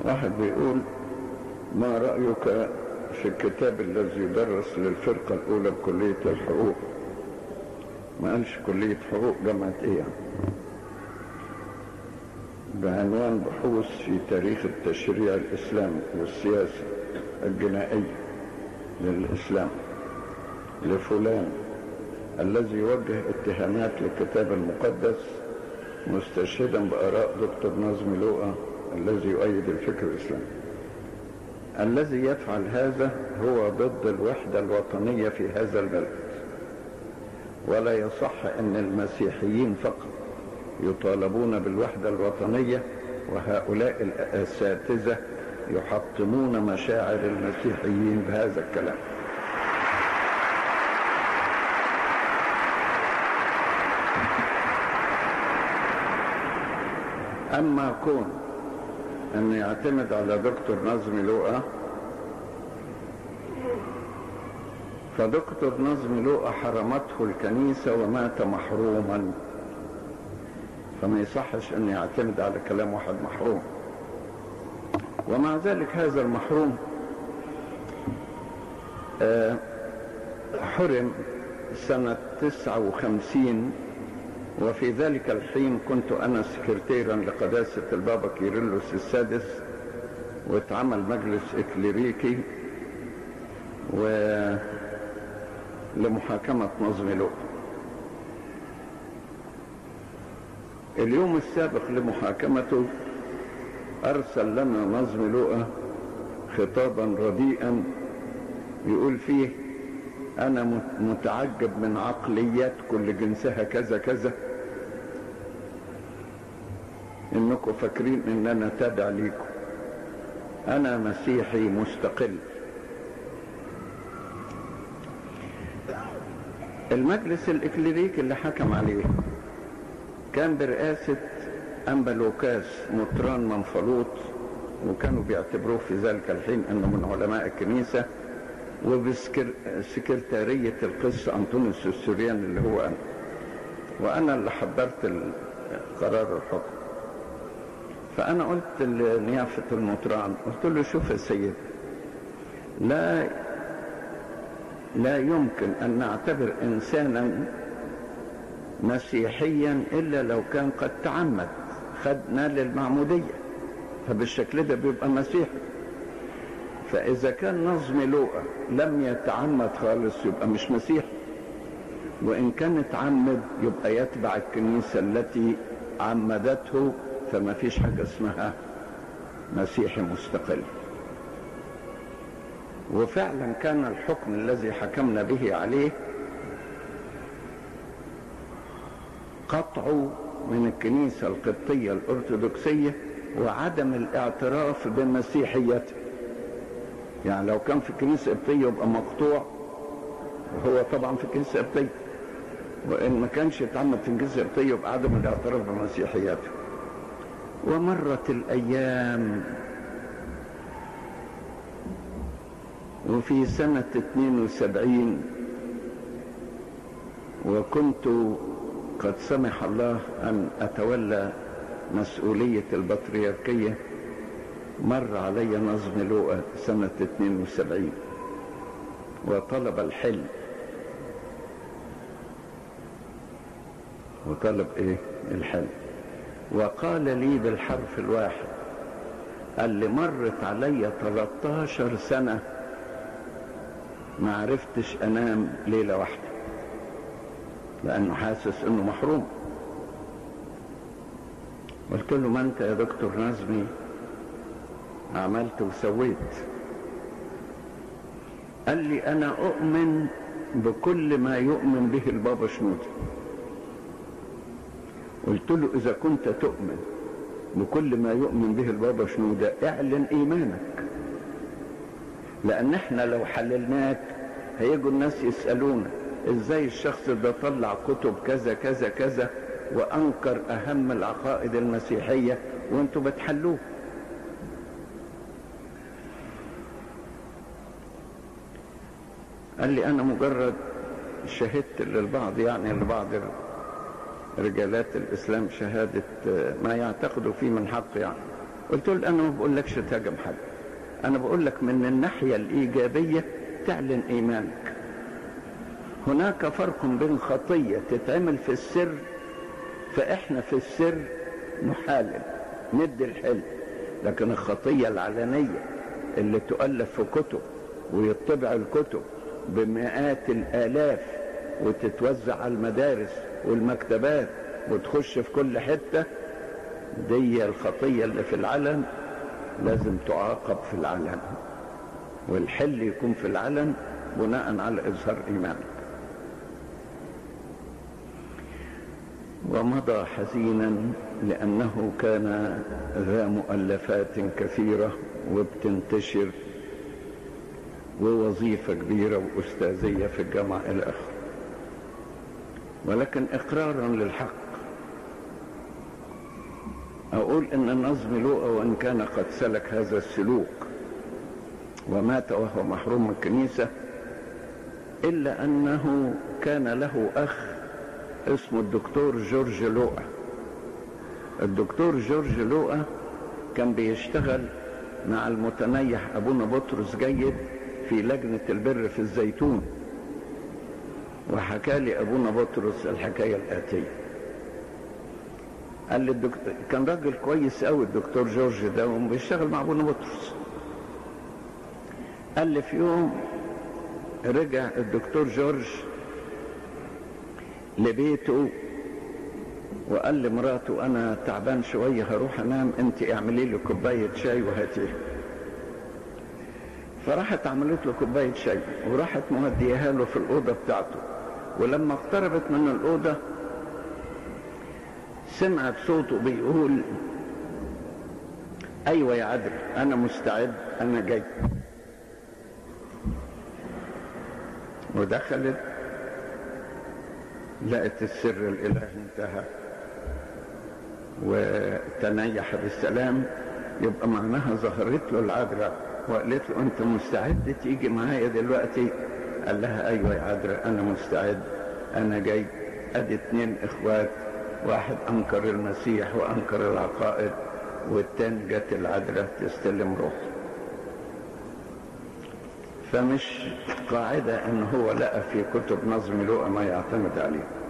واحد بيقول ما رأيك في الكتاب الذي يدرس للفرقة الأولى بكلية الحقوق ما قالش كلية حقوق جامعة إيه يعني بعنوان بحوث في تاريخ التشريع الإسلامي والسياسة الجنائية للإسلام لفلان الذي يوجه اتهامات للكتاب المقدس مستشهدا بآراء دكتور نظمي لوقا الذي يؤيد الفكر الإسلامي الذي يفعل هذا هو ضد الوحدة الوطنية في هذا البلد ولا يصح أن المسيحيين فقط يطالبون بالوحدة الوطنية وهؤلاء الأساتذة يحطمون مشاعر المسيحيين بهذا الكلام أما كون أن يعتمد على دكتور نظمي لوقا فدكتور نظمي لوقا حرمته الكنيسة ومات محروما فما يصحش أن يعتمد على كلام واحد محروم ومع ذلك هذا المحروم حرم سنة 59 وفي ذلك الحين كنت أنا سكرتيرا لقداسة البابا كيرلس السادس واتعمل مجلس إكليريكي و لمحاكمة نظم لؤ اليوم السابق لمحاكمته أرسل لنا نظم لؤة خطابا رديئا يقول فيه أنا متعجب من عقليات كل جنسها كذا كذا إنكم فاكرين إن أنا تابع ليكم أنا مسيحي مستقل المجلس الإكليريكي اللي حكم عليه كان برئاسة أنبا لوكاس مطران منفلوط وكانوا بيعتبروه في ذلك الحين أنه من علماء الكنيسة وبسكرتارية القس أنطونيوس السوريان اللي هو أنا وأنا اللي حضرت قرار الحكم فأنا قلت لنيافة المطران قلت له شوف يا سيد لا لا يمكن أن نعتبر إنسانا مسيحيا إلا لو كان قد تعمد خد نال المعمودية فبالشكل ده بيبقى مسيحي فإذا كان نظم لوقا لم يتعمد خالص يبقى مش مسيحي وإن كان اتعمد يبقى يتبع الكنيسة التي عمدته فما فيش حاجة اسمها مسيحي مستقل وفعلا كان الحكم الذي حكمنا به عليه قطعه من الكنيسة القبطية الأرثوذكسية وعدم الاعتراف بمسيحيته يعني لو كان في الكنيسة القبطية يبقى مقطوع وهو طبعا في الكنيسة القبطية وإن ما كانش يتعمد في الكنيسة القبطية يبقى عدم الاعتراف بمسيحيته ومرت الأيام وفي سنة 72 وكنت قد سمح الله أن أتولى مسؤولية البطريركية مر علي نظم لوقا سنة 72 وطلب الحل وطلب ايه الحل وقال لي بالحرف الواحد قال لي مرت علي 13 سنة ما عرفتش انام ليلة واحدة لانه حاسس انه محروم قلت له ما انت يا دكتور نظمي عملت وسويت قال لي انا اؤمن بكل ما يؤمن به البابا شنودة قلت له اذا كنت تؤمن بكل ما يؤمن به البابا شنودة اعلن ايمانك لان احنا لو حللناك هيجوا الناس يسألونا ازاي الشخص ده طلع كتب كذا كذا كذا وانكر اهم العقائد المسيحية وانتوا بتحلوه قال لي انا مجرد شهدت للبعض يعني لبعض رجالات الاسلام شهادة ما يعتقدوا فيه من حق يعني قلت له انا ما بقولكش تهاجم حد انا بقول لك من الناحيه الايجابيه تعلن ايمانك هناك فرق بين خطيه تتعمل في السر فاحنا في السر نحالل ندي الحل لكن الخطيه العلنيه اللي تؤلف في كتب ويطبع الكتب بمئات الالاف وتتوزع على المدارس والمكتبات وتخش في كل حته دي الخطيه اللي في العلن لازم تعاقب في العلن والحل يكون في العلن بناء على اظهار ايمانك ومضى حزينا لانه كان ذا مؤلفات كثيره وبتنتشر ووظيفه كبيره واستاذيه في الجامعه الى اخره ولكن اقرارا للحق اقول ان نظم لوقا وان كان قد سلك هذا السلوك ومات وهو محروم من الكنيسه الا انه كان له اخ اسمه الدكتور جورج لوقا الدكتور جورج لوقا كان بيشتغل مع المتنيح ابونا بطرس جيد في لجنه البر في الزيتون وحكى لي ابونا بطرس الحكايه الاتيه قال لي الدكتور كان راجل كويس قوي الدكتور جورج ده وبيشتغل مع ابونا بطرس قال لي في يوم رجع الدكتور جورج لبيته وقال لمراته انا تعبان شويه هروح انام انت اعملي لي كوبايه شاي وهاتيها فراحت عملت له كوبايه شاي وراحت موديها له في الاوضه بتاعته ولما اقتربت من الاوضه سمعت صوته بيقول ايوه يا عدل انا مستعد انا جاي ودخلت لقت السر الالهي انتهى وتنيح بالسلام يبقى معناها ظهرت له العذراء وقالت له انت مستعد تيجي معايا دلوقتي قال لها ايوه يا عذراء انا مستعد انا جاي ادي اتنين اخوات واحد انكر المسيح وانكر العقائد والتاني جت العذراء تستلم روحه فمش قاعدة ان هو لقى في كتب نظم لقى ما يعتمد عليه